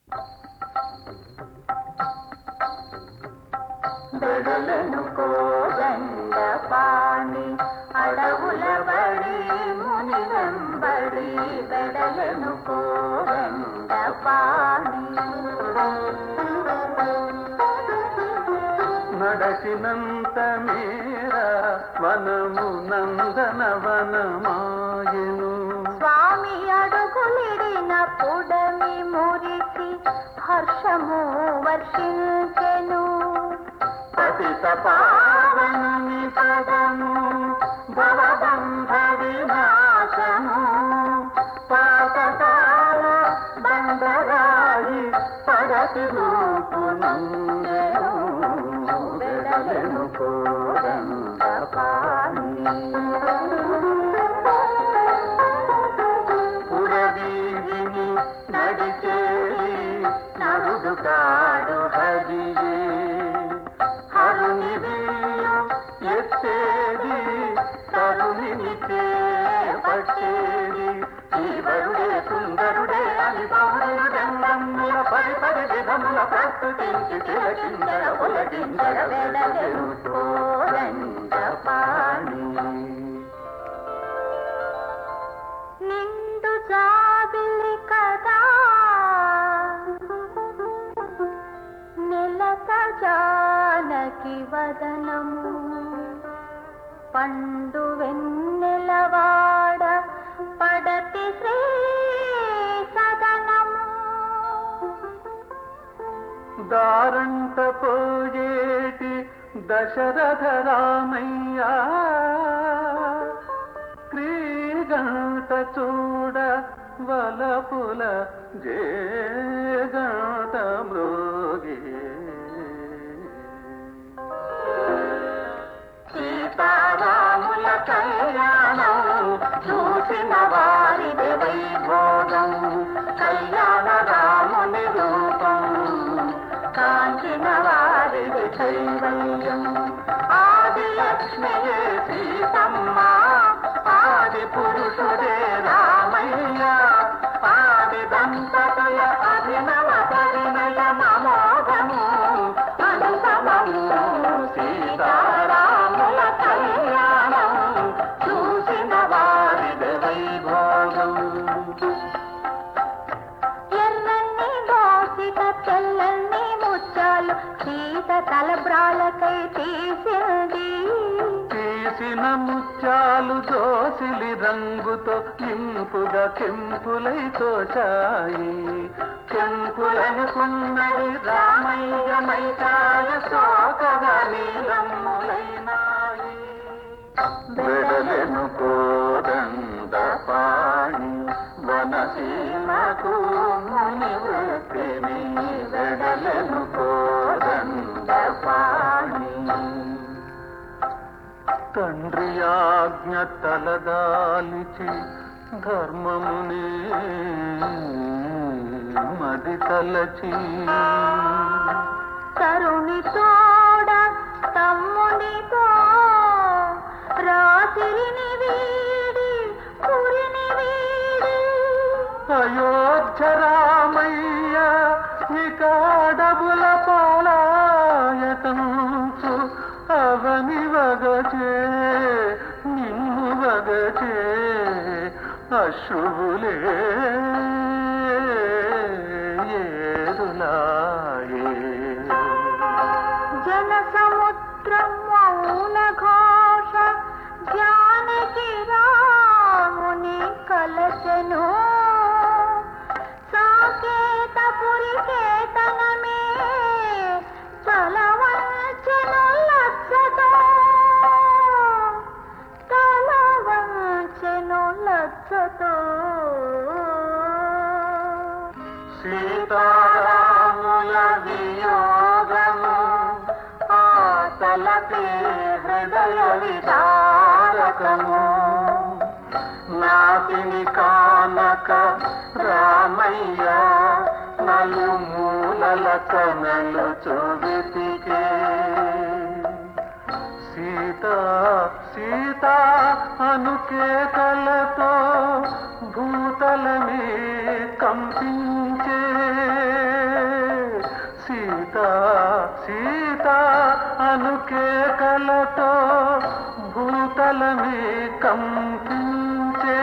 బెడలను కోదండ పాణి అడవుల బడి ముని వెంబడి బెడలను కోదండ పాణి నడచినంత మేర వనము నందన వనమాయను స్వామి అడుగులిడిన పుడమి మురిసి హర్షము వర్షించెను పతిత పావనుని పదము భవబంధ వినాశము పాతకాల బండరాయి పడతి రూపునందెను వెడలెను కోరంద పురవీధిని నడిచేది నరుడు కాడు హరియే హరుని వీయు ఎత్తేది తరుణిని పట్టేది ఈవరుడే సుందరుడే అని పౌరుడు రంగముల పరి పరి విధముల ప్రస్తుతించి తిలకిందర ఒలగిందర వెడలెను కోరంద పాణి నిండు జాబిలి కదా నెలత జానకి వదనము పండు వెన్నెలవాడ పడతి శ్రీ సదనము దారంట పోయేటి దశరథ రామయ్య క్రీగంట చూడ వలపుల జేగంట మృగే సీతారాముల కళ్యాణం చూసిన వారిది వైభోగం కళ్యాణ రాముని రూపం కాంచిన వారిది కైవల్యం ఆది లక్ష్మియే సీతమ్మ ఆది పురుషుడే రామయ్య ఆది దంపతుల అభినవ పరిణయ మమోగము అనుపమము సీతారాముల కళ్యాణం చూసిన వారిది వైభోగం ఎర్రన్ని దోసిట తెల్లని ముత్యాలు సీత తలబ్రాలకై తీసింది తీసిన ముత్యాలు దోసిలి రంగుతో ఇంపుగా కెంపులై తోచాయి కెంపులనుకున్నది రామయ్య మైకాయ సోకగా నీలమ్ములైనాయి వెడలెను కోదండ పాణి వనసీమకు ముని వృత్తిని వెడలెను కోదండ పాణి తండ్రి ఆజ్ఞ తలదాలిచి ధర్మముని మది తలచి తరుణి తోడ తమ్మునితో రాత్రిని వీడి పురిని వీడి అయోధ్య రామయ్య ఇక అడవుల పాలాయతంచు అవని వగచే నిన్ను వగచే అశుభులే ఏరులాయే జన సముద్రం మౌన ఘోష జానకి రాముని కలసను సాకేతపురి కేతనమే తలవంచెను లచ్చతో తలవంచెను లచ్చతో సీతారాముల వియోగము ఆతలకి హృదయ విదారకము నాటిని కానక రామయ్య నలుమూలల కనలు చూవితికే సీత సీత అనుకేతలతో భూతలమే కంపించే సీత సీత అనుకేకలతో భూతలమే కంపించే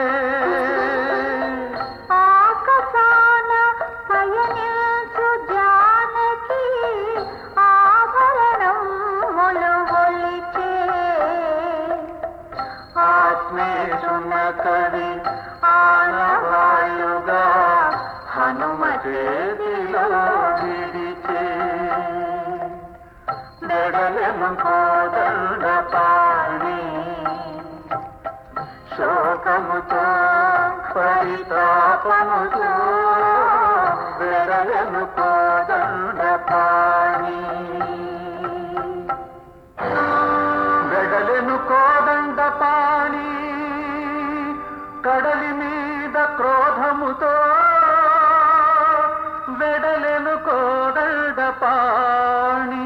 ఆకాశాన పయనించు జానకి ఆభరణం మొలువొలిచే ఆత్మేశున కవి ఆనవాయుగా హనుమ చేతిలో విడిచే బెడలెను కోదండ పాణి శోకముతో పరితాపముతో బెడలెను కోదండ పాణి వెడలెను కోదండ పాణి కడలి మీద క్రోధముతో వెడలెను కోదండ పాణి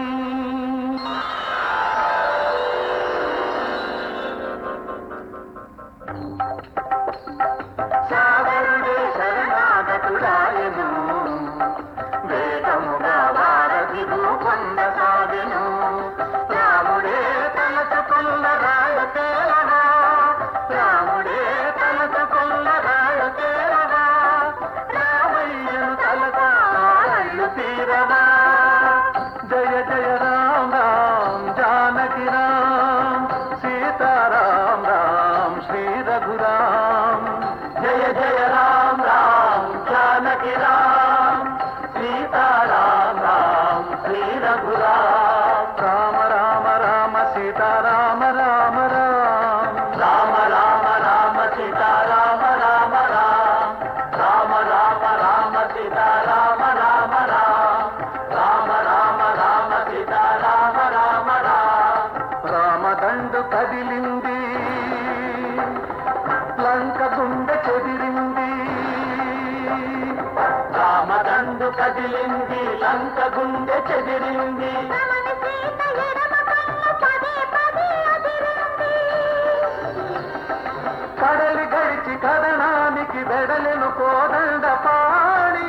సాగరుడే శరణాగతుడాయను వేదముగా వారధి పొందసాగెను రాముడే తలత కొల్ల రాయ తేలవా రాముడే తలత కొల్ల రాయ తేలవా రామయ్యను తలత రాళ్ళు తీరవా జయ జయ రామ రామ్ జానకి రామ్ సీతారాం రామ్ శ్రీ రఘురామ్ జయ జయ రామ్ రామ్ జానకి రామ్ సీతారాం రామ్ శ్రీ రఘురామ్ రామ రామ రామ సీతారామ రామ రామ్ రామ రామ రామ సీతారామ రామ రామ్ రామ రామ రామ సీతారామ రామ రామ్ రామ రామ రామ సీతారామ రామ రామ్ రామదండు కదిలింది లంక గుండె చెదిరింది రామదండు కదిలింది లంక గుండె చెదిరింది రమణి సీత ఎడమ కన్ను పదే పదే అదిరింది కడలి గడిచి కదనానికి వెడలెను కోదండ పాడి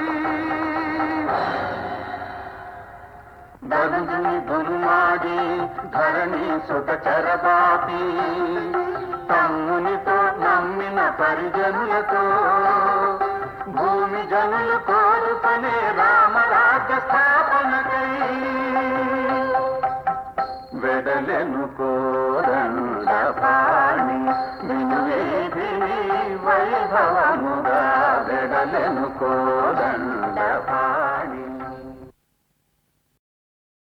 బలుగుని దుర్మాడి ధరణి సుత చరబాపి తమ్మునితో నమ్మిన పరిజనులతో భూమి జనులు కోరుకునే రామరాజ్య స్థాపనకై వెడలెను కోదండ పాణి వినువేదిని వైభవముగా వెడలెను కో